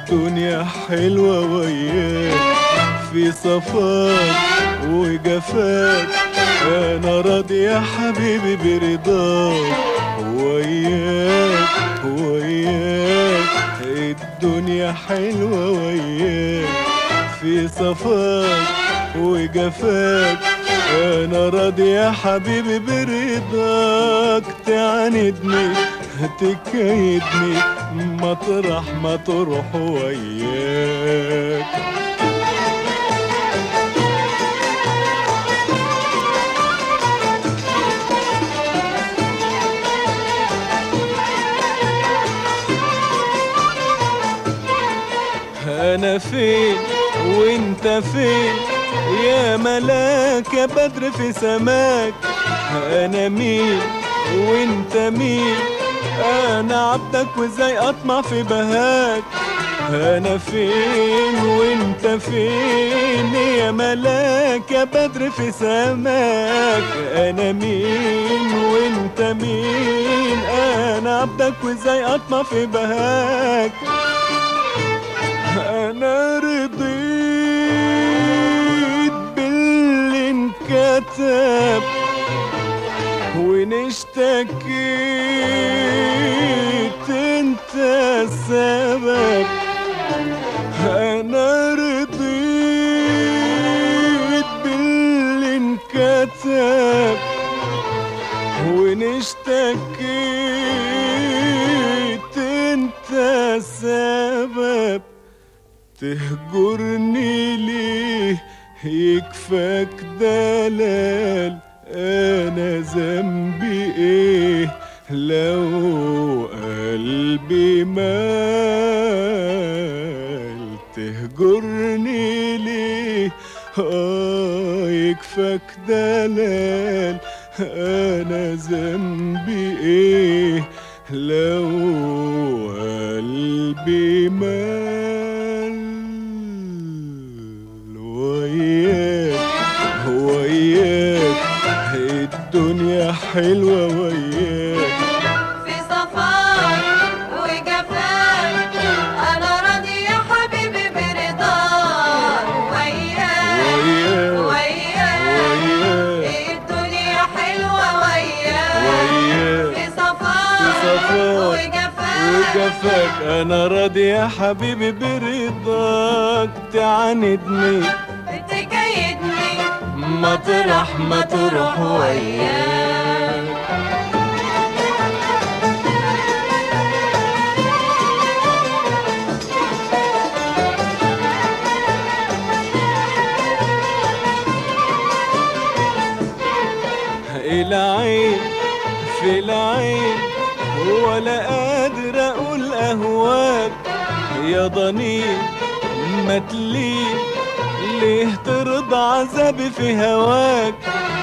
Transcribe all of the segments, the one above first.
الدنيا حلوة وياك في صفاك وجفاك انا راضي يا حبيبي برضاك وياك وياك الدنيا حلوة وياك في صفاك وجفاك انا راضي يا حبيبي برضاك تعاندني تكيدني مطرح ما تروح وياك انا فين وانت فين يا ملاك يا بدر في سماك انا مين وانت مين انا عبدك وازاي اطمع في بهاك انا فين وانت فين يا ملاك يا بدر في سماك انا مين وانت مين انا عبدك وازاي اطمع في بهاك انا رضيت باللي انكتب وان اشتكيت انت السبب انا رضيت باللي انكتب وان اشتكيت انت السبب تهجرني ليه يكفاك دلال انا ذنبي ايه لو قلبي مال تهجرني ليه اه يكفاك دلال انا ذنبي ايه لو قلبي مال وياك وياك الدنيا حلوة وياك في صفاك وجفاك انا راضي يا حبيبي برضاك وياك وياك وياك وياك الدنيا حلوة وياك وياك في صفاك في صفاك وجفاك وجفاك انا راضي يا حبيبي برضاك تعاندني تكيدني مطرح ما تروح وياك العين في العين ولا قادر اقول اهواك يا ضنين ما تلين ليه ترضى عذابي في هواك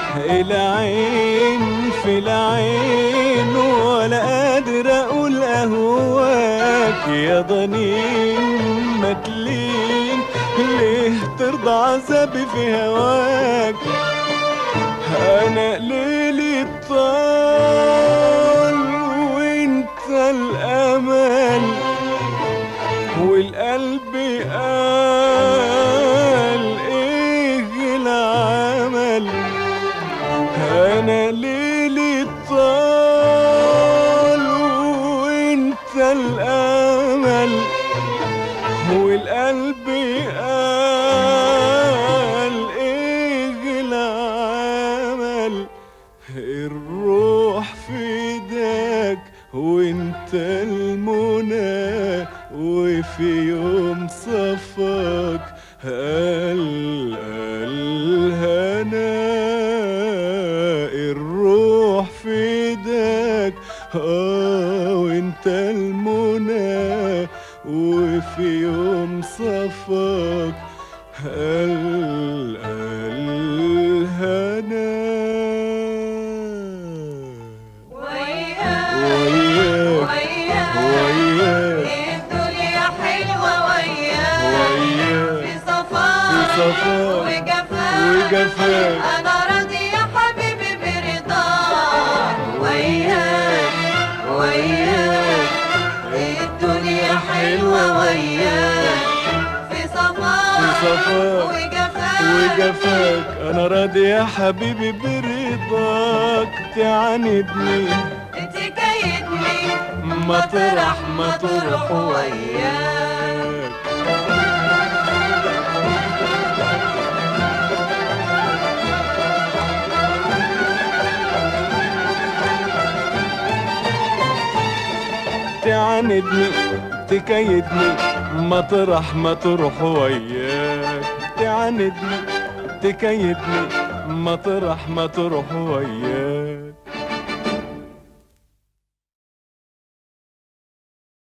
العين في العين ولا قادر اقول اهواك يا ضنين ما تلين ليه ترضى عذابي في هواك انا ليلي طال وانت الامل والقلب قال ايه العمل انا ليلي طال وانت الامل والقلب قال ايه العمل الروح في ايدك وانت المنى وفي يوم صفاك قال الهنا الروح في ايدك اه وانت المنى وفي يوم صفاك قال الهنا وياك وياك وياك وياك الدنيا حلوة وياك وياك في صفاك في صفاك وجفاك وجفاك انا راضي يا حبيبي برضاك وياك وياك الدنيا حلوة وياك صفاك وجفاك وجفاك انا راضي يا حبيبي برضاك تعاندني تكيدني مطرح ما تروح وياك تعاندني تكيدني مطرح ما تروح وياك تعاندني تكيدني مطرح ما تروح وياك